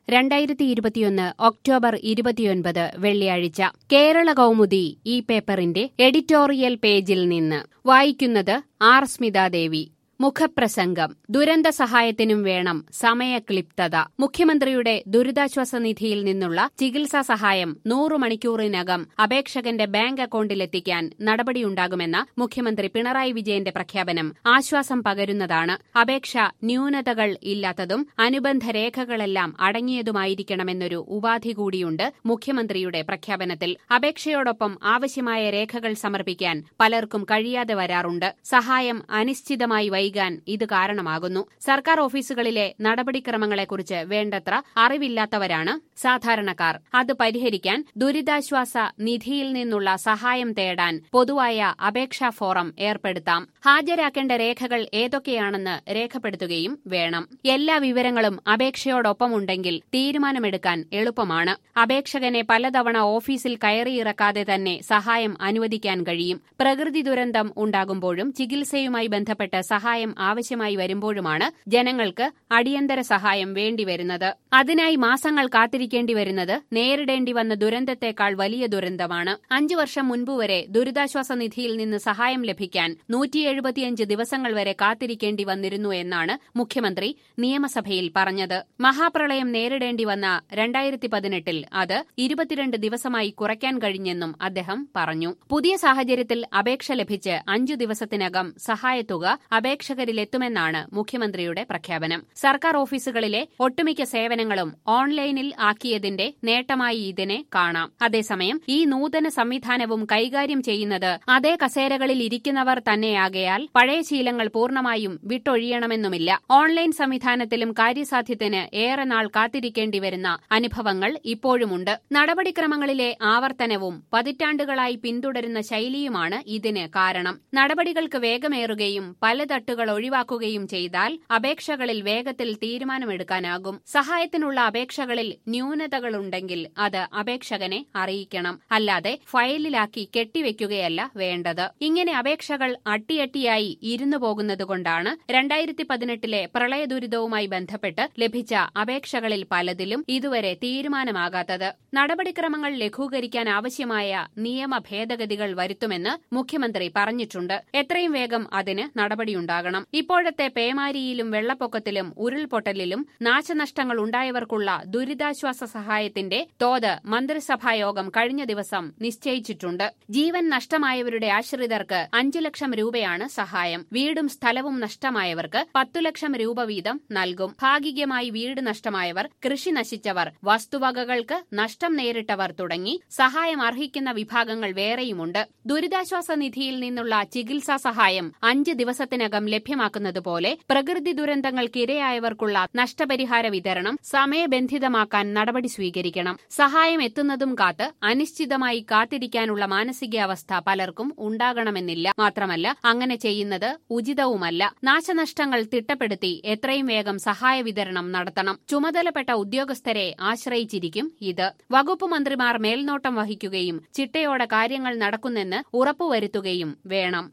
രണ്ടായിരത്തി ഇരുപത്തിയൊന്ന് ഒക്ടോബർ ഇരുപത്തിയൊൻപത് വെള്ളിയാഴ്ച കേരള കൗമുദി ഈ പേപ്പറിന്റെ എഡിറ്റോറിയൽ പേജിൽ നിന്ന് വായിക്കുന്നത് ആർ സ്മിതാദേവി മുഖപ്രസംഗം ദുരന്ത സഹായത്തിനും വേണം സമയക്ലിപ്തത മുഖ്യമന്ത്രിയുടെ ദുരിതാശ്വാസ നിധിയിൽ നിന്നുള്ള ചികിത്സാ സഹായം നൂറു മണിക്കൂറിനകം അപേക്ഷകന്റെ ബാങ്ക് അക്കൌണ്ടിലെത്തിക്കാൻ നടപടിയുണ്ടാകുമെന്ന മുഖ്യമന്ത്രി പിണറായി വിജയന്റെ പ്രഖ്യാപനം ആശ്വാസം പകരുന്നതാണ് അപേക്ഷ ന്യൂനതകൾ ഇല്ലാത്തതും അനുബന്ധ രേഖകളെല്ലാം അടങ്ങിയതുമായിരിക്കണമെന്നൊരു ഉപാധി കൂടിയുണ്ട് മുഖ്യമന്ത്രിയുടെ പ്രഖ്യാപനത്തിൽ അപേക്ഷയോടൊപ്പം ആവശ്യമായ രേഖകൾ സമർപ്പിക്കാൻ പലർക്കും കഴിയാതെ വരാറുണ്ട് സഹായം അനിശ്ചിതമായി വൈകാൻ ഇത് കാരണമാകുന്നു സർക്കാർ ഓഫീസുകളിലെ നടപടിക്രമങ്ങളെക്കുറിച്ച് വേണ്ടത്ര അറിവില്ലാത്തവരാണ് സാധാരണക്കാർ അത് പരിഹരിക്കാൻ ദുരിതാശ്വാസ നിധിയിൽ നിന്നുള്ള സഹായം തേടാൻ പൊതുവായ അപേക്ഷാ ഫോറം ഏർപ്പെടുത്താം ഹാജരാക്കേണ്ട രേഖകൾ ഏതൊക്കെയാണെന്ന് രേഖപ്പെടുത്തുകയും വേണം എല്ലാ വിവരങ്ങളും അപേക്ഷയോടൊപ്പമുണ്ടെങ്കിൽ തീരുമാനമെടുക്കാൻ എളുപ്പമാണ് അപേക്ഷകനെ പലതവണ ഓഫീസിൽ കയറിയിറക്കാതെ തന്നെ സഹായം അനുവദിക്കാൻ കഴിയും പ്രകൃതി ദുരന്തം ഉണ്ടാകുമ്പോഴും ചികിത്സയുമായി ബന്ധപ്പെട്ട് സഹായം ആവശ്യമായി വരുമ്പോഴുമാണ് ജനങ്ങൾക്ക് അടിയന്തര സഹായം വേണ്ടിവരുന്നത് അതിനായി മാസങ്ങൾ കാത്തിരിക്കേണ്ടി വരുന്നത് നേരിടേണ്ടി വന്ന ദുരന്തത്തെക്കാൾ വലിയ ദുരന്തമാണ് അഞ്ചു വർഷം മുൻപ് വരെ ദുരിതാശ്വാസ നിധിയിൽ നിന്ന് സഹായം ലഭിക്കാൻ നൂറ്റി എഴുപത്തിയഞ്ച് ദിവസങ്ങൾ വരെ കാത്തിരിക്കേണ്ടി വന്നിരുന്നു എന്നാണ് മുഖ്യമന്ത്രി നിയമസഭയിൽ പറഞ്ഞത് മഹാപ്രളയം നേരിടേണ്ടി വന്ന രണ്ടായിരത്തി പതിനെട്ടിൽ അത് ഇരുപത്തിരണ്ട് ദിവസമായി കുറയ്ക്കാൻ കഴിഞ്ഞെന്നും അദ്ദേഹം പറഞ്ഞു പുതിയ സാഹചര്യത്തിൽ അപേക്ഷ ലഭിച്ച് അഞ്ചു ദിവസത്തിനകം സഹായത്തുക അപേക്ഷകരിലെത്തുമെന്നാണ് മുഖ്യമന്ത്രിയുടെ പ്രഖ്യാപനം സർക്കാർ ഓഫീസുകളിലെ ഒട്ടുമിക്ക സേവനങ്ങളും ഓൺലൈനിൽ ആക്കിയതിന്റെ നേട്ടമായി ഇതിനെ കാണാം അതേസമയം ഈ നൂതന സംവിധാനവും കൈകാര്യം ചെയ്യുന്നത് അതേ കസേരകളിൽ ഇരിക്കുന്നവർ തന്നെയാകയാൽ പഴയ ശീലങ്ങൾ പൂർണ്ണമായും വിട്ടൊഴിയണമെന്നുമില്ല ഓൺലൈൻ സംവിധാനത്തിലും കാര്യസാധ്യത്തിന് ഏറെ നാൾ കാത്തിരിക്കേണ്ടി വരുന്ന അനുഭവങ്ങൾ ഇപ്പോഴുമുണ്ട് നടപടിക്രമങ്ങളിലെ ആവർത്തനവും പതിറ്റാണ്ടുകളായി പിന്തുടരുന്ന ശൈലിയുമാണ് ഇതിന് കാരണം നടപടികൾക്ക് വേഗമേറുകയും പല തട്ടുകൾ ഒഴിവാക്കുകയും ചെയ്താൽ അപേക്ഷകളിൽ വേഗത്തിൽ തീരുമാനമെടുക്കാനാകും സഹായത്തിനുള്ള അപേക്ഷകളിൽ ന്യൂനതകളുണ്ടെങ്കിൽ അത് അപേക്ഷകനെ അറിയിക്കണം അല്ലാതെ ഫയലിലാക്കി കെട്ടിവെക്കുകയല്ല വേണ്ടത് ഇങ്ങനെ അപേക്ഷകൾ അട്ടിയട്ടിയായി ഇരുന്നു പോകുന്നതുകൊണ്ടാണ് രണ്ടായിരത്തി പതിനെട്ടിലെ പ്രളയ ദുരിതവുമായി ബന്ധപ്പെട്ട് ലഭിച്ച അപേക്ഷകളിൽ പലതിലും ഇതുവരെ തീരുമാനമാകാത്തത് നടപടിക്രമങ്ങൾ ലഘൂകരിക്കാൻ ആവശ്യമായ നിയമ ഭേദഗതികൾ വരുത്തുമെന്ന് മുഖ്യമന്ത്രി പറഞ്ഞിട്ടുണ്ട് എത്രയും വേഗം അതിന് നടപടിയുണ്ടാകണം ഇപ്പോഴത്തെ പേമാരിയിലും വെള്ളപ്പൊക്കത്തിലും ഉരുൾപൊട്ടലിലും നാശനഷ്ടങ്ങൾ ഉണ്ടായവർക്കുള്ള ദുരിതാശ്വാസ സഹായത്തിന്റെ തോത് മന്ത്രിസഭായോഗം കഴിഞ്ഞ ദിവസം നിശ്ചയിച്ചിട്ടുണ്ട് ജീവൻ നഷ്ടമായവരുടെ ആശ്രിതർക്ക് അഞ്ചു ലക്ഷം രൂപയാണ് സഹായം വീടും സ്ഥലവും നഷ്ടമായവർക്ക് പത്തു ലക്ഷം രൂപ വീതം നൽകും ഭാഗികമായി വീട് നഷ്ടമായവർ കൃഷി നശിച്ചവർ വസ്തുവകകൾക്ക് നഷ്ടം നേരിട്ടവർ തുടങ്ങി സഹായം അർഹിക്കുന്ന വിഭാഗങ്ങൾ വേറെയുമുണ്ട് ദുരിതാശ്വാസ നിധിയിൽ നിന്നുള്ള ചികിത്സാ സഹായം അഞ്ച് ദിവസത്തിനകം ലഭ്യമാക്കുന്നതുപോലെ പ്രകൃതി ദുരന്തങ്ങൾക്കിരയായവർക്കുള്ള നഷ്ടപരിഹാര വിതരണം സമയബന്ധിതമാക്കാൻ നടപടി സ്വീകരിക്കണം സഹായം എത്തുന്നതും കാത്ത് അനിശ്ചിതമായി കാത്തിരിക്കാനുള്ള മാനസികാവസ്ഥ പലർക്കും ഉണ്ടാകണമെന്നില്ല മാത്രമല്ല അങ്ങനെ ചെയ്യുന്നത് ഉചിതവുമല്ല നാശനഷ്ടങ്ങൾ തിട്ടപ്പെടുത്തി എത്രയും വേഗം സഹായ വിതരണം നടത്തണം ചുമതലപ്പെട്ട ഉദ്യോഗസ്ഥരെ ആശ്രയിച്ചിരിക്കും ഇത് വകുപ്പ് മന്ത്രിമാർ മേൽനോട്ടം വഹിക്കുകയും ചിട്ടയോടെ കാര്യങ്ങൾ നടക്കുന്നെന്ന് ഉറപ്പുവരുത്തുകയും വേണം